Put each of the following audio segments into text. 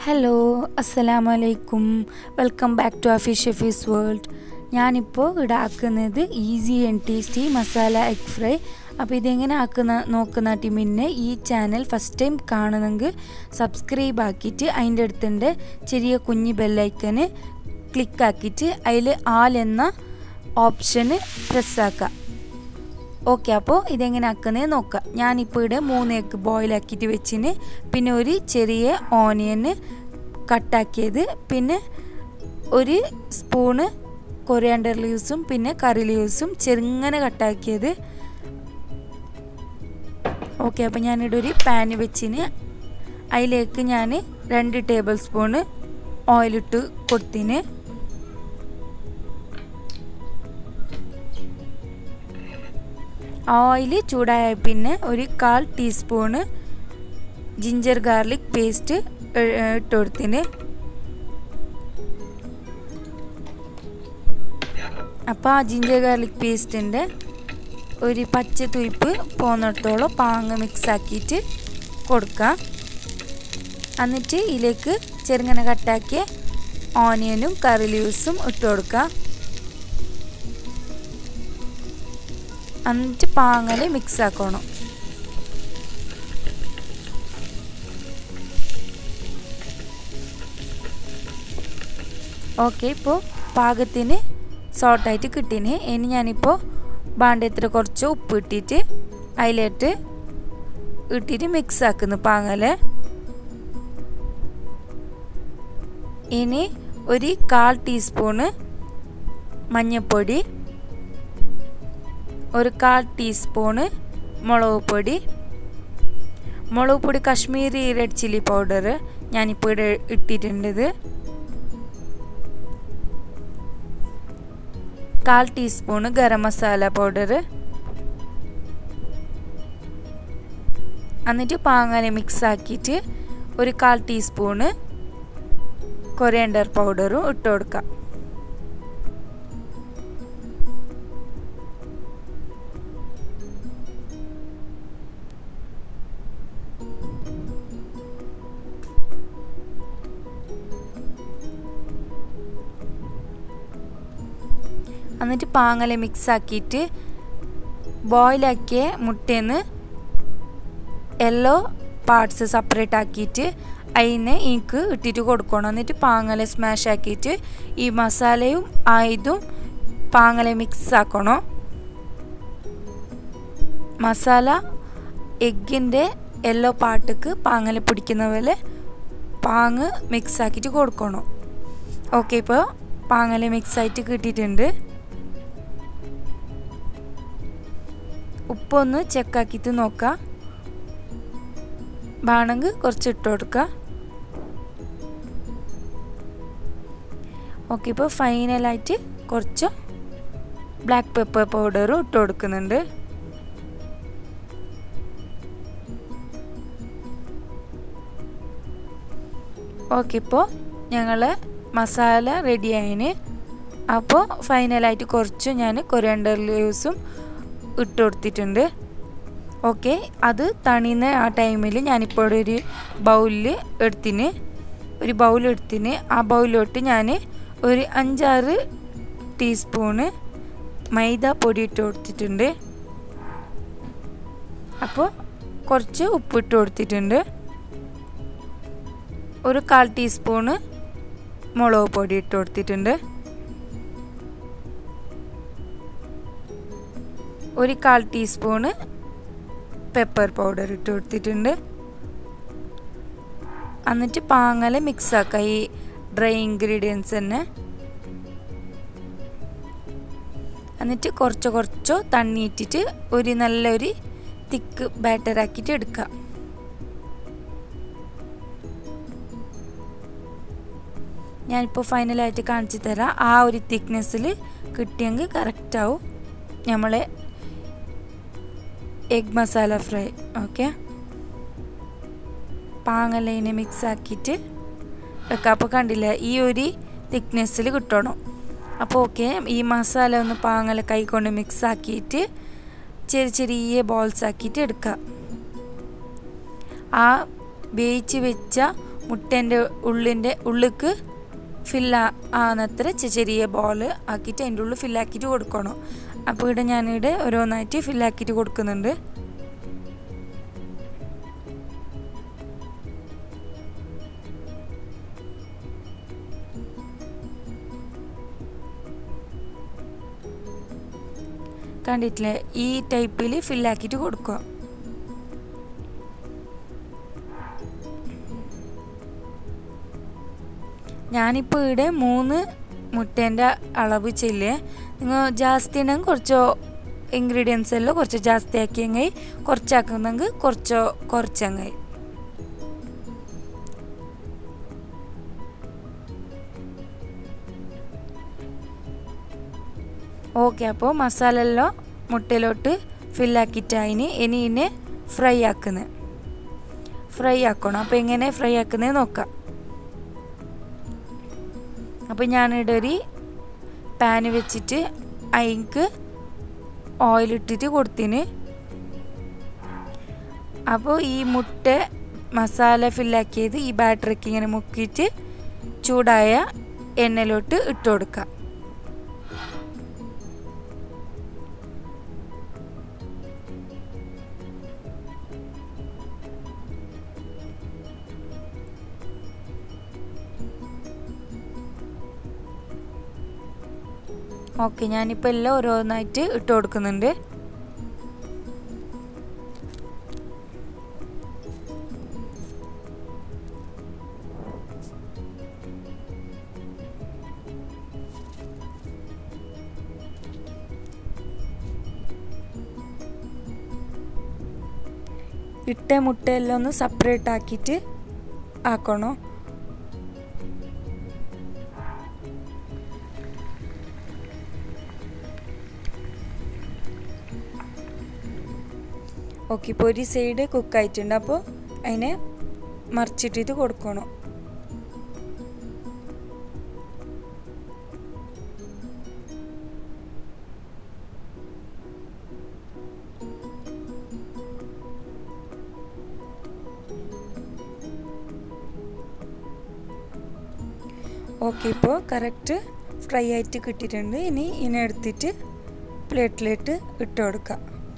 hello അസ്സലാമു അലൈക്കും welcome back to Afi chef's world ഞാനിപ്പോൾ ഇവിടെ ആക്കുന്നത് easy and tasty masala egg fry അപ്പോൾ ഇതെങ്ങനെ ആക്കുന്ന നോക്കുന്ന മുന്നേ ഈ ചാനൽ ഫസ്റ്റ് ടൈം കാണുന്നെങ്കിൽ സബ്സ്ക്രൈബ് ആക്കിയിട്ട് അതിൻ്റെ അടുത്തുണ്ട് ചെറിയ കുഞ്ഞ് ബെല്ലൈക്കന് ക്ലിക്ക് ആക്കിയിട്ട് അതിൽ ആൽ എന്ന ഓപ്ഷന് പ്രസ്സാക്കുക ഓക്കെ അപ്പോൾ ഇതെങ്ങനെ ആക്കുന്നത് നോക്കാം ഞാനിപ്പോൾ ഇവിടെ മൂന്ന് എഗ് ബോയിലാക്കിയിട്ട് വെച്ചിന് പിന്നെ ഒരു ചെറിയ ഓണിയന് കട്ടാക്കിയത് പിന്നെ ഒരു സ്പൂണ് കൊറിയാണ്ടർ ലീവ്സും പിന്നെ കറി ലീവ്സും ചെറുങ്ങനെ കട്ടാക്കിയത് ഓക്കെ അപ്പോൾ ഞാനിവിടെ ഒരു പാന് വെച്ചിന് അതിലേക്ക് ഞാൻ രണ്ട് ടേബിൾ സ്പൂണ് ഓയിലിട്ട് കൊടുത്തിന് ഓയിൽ ചൂടായ പിന്നെ ഒരു കാൽ ടീസ്പൂണ് ജിഞ്ചർ ഗാർലിക് പേസ്റ്റ് ഇട്ട് കൊടുത്തിന് അപ്പോൾ ആ ജിഞ്ചർ ഗാർലിക് പേസ്റ്റിൻ്റെ ഒരു പച്ച തുയ്പ്പ് പോകുന്നിടത്തോളം പാങ്ങ് മിക്സ് ആക്കിയിട്ട് കൊടുക്കാം എന്നിട്ട് ഇതിലേക്ക് ചെറുങ്ങനെ കട്ടാക്കിയ ഓണിയനും കറി ലീവ്സും ഇട്ട് കൊടുക്കാം എന്നിട്ട് പാങ്ങൽ മിക്സ് ആക്കണം ഓക്കെ ഇപ്പോൾ പാകത്തിന് സോട്ടായിട്ട് കിട്ടീന് ഇനി ഞാനിപ്പോൾ ബാണ്ടത്തിൽ കുറച്ച് ഉപ്പ് ഇട്ടിട്ട് അതിലേട്ട് ഇട്ടിട്ട് മിക്സ് ആക്കുന്നു പാങ്ങൽ ഇനി ഒരു കാൽ ടീസ്പൂണ് മഞ്ഞൾപ്പൊടി ഒരു കാൽ ടീസ്പൂണ് മുളക് പൊടി മുളക് പൊടി കാശ്മീരി റെഡ് ചില്ലി പൗഡർ ഞാനിപ്പോൾ ഇവിടെ ഇട്ടിട്ടുണ്ട് കാൽ ടീസ്പൂണ് ഗരം മസാല പൗഡർ എന്നിട്ട് പാങ്ങനെ മിക്സ് ആക്കിയിട്ട് ഒരു കാൽ ടീസ്പൂണ് കൊറിയണ്ടർ പൗഡറും ഇട്ട് കൊടുക്കാം എന്നിട്ട് പാങ്ങല മിക്സ് ആക്കിയിട്ട് ബോയിലാക്കിയ മുട്ടേന്ന് യെല്ലോ പാർട്സ് സെപ്പറേറ്റ് ആക്കിയിട്ട് അതിന് എനിക്ക് ഇട്ടിട്ട് കൊടുക്കണം എന്നിട്ട് പാങ്ങല സ്മാഷ് ആക്കിയിട്ട് ഈ മസാലയും ആയതും പാങ്ങല മിക്സ് ആക്കണം മസാല എഗ്ഗിൻ്റെ യെല്ലോ പാർട്ടിക്ക് പാങ്ങല പിടിക്കുന്ന പോലെ പാങ്ങ് മിക്സ് ആക്കിയിട്ട് കൊടുക്കണം ഓക്കെ ഇപ്പോൾ പാങ്ങല മിക്സ് ആയിട്ട് കിട്ടിയിട്ടുണ്ട് ഉപ്പൊന്ന് ചെക്കാക്കിയിട്ട് നോക്കാം വേണമെങ്കിൽ കുറച്ച് ഇട്ട് കൊടുക്കുക ഓക്കെ ഇപ്പോൾ ഫൈനലായിട്ട് കുറച്ച് ബ്ലാക്ക് പെപ്പർ പൗഡറും ഇട്ട് കൊടുക്കുന്നുണ്ട് ഓക്കെ ഇപ്പോൾ ഞങ്ങൾ മസാല റെഡി ആയിന് അപ്പോൾ ഫൈനലായിട്ട് കുറച്ച് ഞാൻ കൊറിയണ്ടർ ലീവ്സും ഇട്ട് കൊടുത്തിട്ടുണ്ട് ഓക്കെ അത് തണിയുന്ന ആ ടൈമിൽ ഞാനിപ്പോൾ ഒരു ബൗളിൽ എടുത്തിന് ഒരു ബൗൾ എടുത്തിന് ആ ബൗളിലോട്ട് ഞാൻ ഒരു അഞ്ചാറ് ടീസ്പൂണ് മൈദ പൊടി ഇട്ട് കൊടുത്തിട്ടുണ്ട് അപ്പോൾ കുറച്ച് ഉപ്പിട്ട് കൊടുത്തിട്ടുണ്ട് ഒരു കാൽ ടീസ്പൂണ് മുളക് പൊടി ഇട്ട് കൊടുത്തിട്ടുണ്ട് ഒരു കാൽ ടീസ്പൂണ് പെപ്പർ പൗഡർ ഇട്ട് കൊടുത്തിട്ടുണ്ട് എന്നിട്ട് പാങ്ങല മിക്സ് ആക്കുക ഈ ഡ്രൈ ഇൻഗ്രീഡിയൻസ് തന്നെ എന്നിട്ട് കുറച്ച് കുറച്ചോ തണ്ണി ഇട്ടിട്ട് ഒരു നല്ലൊരു തിക്ക് ബാറ്റർ ആക്കിയിട്ട് എടുക്കുക ഞാനിപ്പോൾ ഫൈനലായിട്ട് കാണിച്ചു തരാം ആ ഒരു തിക്നെസ്സിൽ കിട്ടിയെങ്കിൽ കറക്റ്റ് ആവും നമ്മളെ എഗ് മസാല ഫ്രൈ ഓക്കെ പാങ്ങലയിനെ മിക്സ് ആക്കിയിട്ട് വെക്കാം അപ്പോൾ കണ്ടില്ല ഈ ഒരു തിക്നെസ്സിൽ കിട്ടണം അപ്പോൾ ഓക്കെ ഈ മസാല ഒന്ന് പാങ്ങല കൈ കൊണ്ട് മിക്സ് ആക്കിയിട്ട് ചെറിയ ചെറിയ ബോൾസ് ആക്കിയിട്ട് എടുക്കുക ആ വേവിച്ച് വെച്ച മുട്ടേൻ്റെ ഉള്ളിൻ്റെ ഉള്ളിക്ക് ഫില്ല ആകുന്നത്ര ചെറിയ ബോൾ ആക്കിയിട്ട് അതിൻ്റെ ഉള്ളിൽ ഫില്ലാക്കിയിട്ട് കൊടുക്കണം അപ്പോൾ ഇവിടെ ഞാനിവിടെ ഓരോന്നായിട്ട് ഫില്ലാക്കിയിട്ട് കൊടുക്കുന്നുണ്ട് കണ്ടിട്ടില്ലേ ഈ ടൈപ്പിൽ ഫില്ലാക്കിയിട്ട് കൊടുക്കുക ഞാനിപ്പോൾ ഇവിടെ മൂന്ന് മുട്ടേൻ്റെ അളവ് ചെല്ലേ നിങ്ങൾ ജാസ്തി ഉണ്ടെങ്കിൽ കുറച്ചോ ഇൻഗ്രീഡിയൻസ് എല്ലാം കുറച്ച് ജാസ്തി ആക്കിയെങ്കിൽ കുറച്ചാക്കുന്നെങ്കിൽ കുറച്ചോ കുറച്ചെങ്കിൽ ഓക്കെ അപ്പോൾ മസാല എല്ലാം മുട്ടയിലോട്ട് ഫില്ലാക്കിയിട്ടായിന് ഇനി ഇതിനെ ഫ്രൈ ആക്കുന്നത് ഫ്രൈ ആക്കണം അപ്പോൾ എങ്ങനെ ഫ്രൈ ആക്കുന്നത് നോക്കാം അപ്പോൾ ഞാനിവിടെ ഒരു പാന് വെച്ചിട്ട് അതിക്ക് ഓയിലിട്ടിട്ട് കൊടുത്തിന് അപ്പോൾ ഈ മുട്ട മസാല ഫില്ലാക്കിയത് ഈ ബാറ്ററിക്ക് ഇങ്ങനെ മുക്കിയിട്ട് ചൂടായ എണ്ണയിലോട്ട് ഇട്ട് കൊടുക്കാം ഓക്കെ ഞാനിപ്പോൾ എല്ലാം ഓരോന്നായിട്ട് ഇട്ട് കൊടുക്കുന്നുണ്ട് ഇട്ട മുട്ടയെല്ലാം ഒന്ന് സെപ്പറേറ്റ് ആക്കിയിട്ട് ആക്കണം ഓക്കെ ഇപ്പോൾ ഒരു സൈഡ് കുക്കായിട്ടുണ്ട് അപ്പോൾ അതിനെ മറിച്ചിട്ടിട്ട് കൊടുക്കണം ഓക്കെ ഇപ്പോൾ കറക്റ്റ് ഫ്രൈ ആയിട്ട് കിട്ടിയിട്ടുണ്ട് ഇനി ഇതിനെ എടുത്തിട്ട് പ്ലേറ്റിലിട്ട് ഇട്ട് കൊടുക്കാം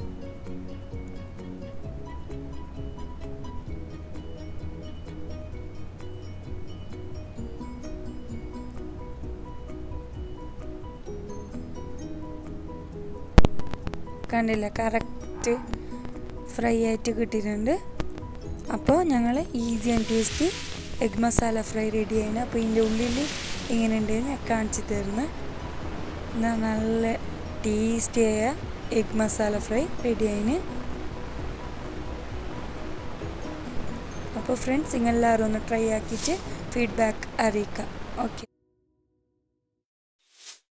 കണ്ടില്ല കറക്റ്റ് ഫ്രൈ ആയിട്ട് കിട്ടിയിട്ടുണ്ട് അപ്പോൾ ഞങ്ങൾ easy and tasty egg masala fry ready ആയിന് അപ്പോൾ ഇതിൻ്റെ ഉള്ളിൽ എങ്ങനെ ഉണ്ടെന്ന് ഞാൻ കാണിച്ചു തരുന്നത് എന്നാൽ നല്ല ടേസ്റ്റിയായ എഗ് മസാല ഫ്രൈ റെഡി ആയിന് അപ്പോൾ ഫ്രണ്ട്സ് നിങ്ങളെല്ലാവരും ഒന്ന് ട്രൈ ആക്കിയിട്ട് ഫീഡ്ബാക്ക് അറിയിക്കാം ഓക്കെ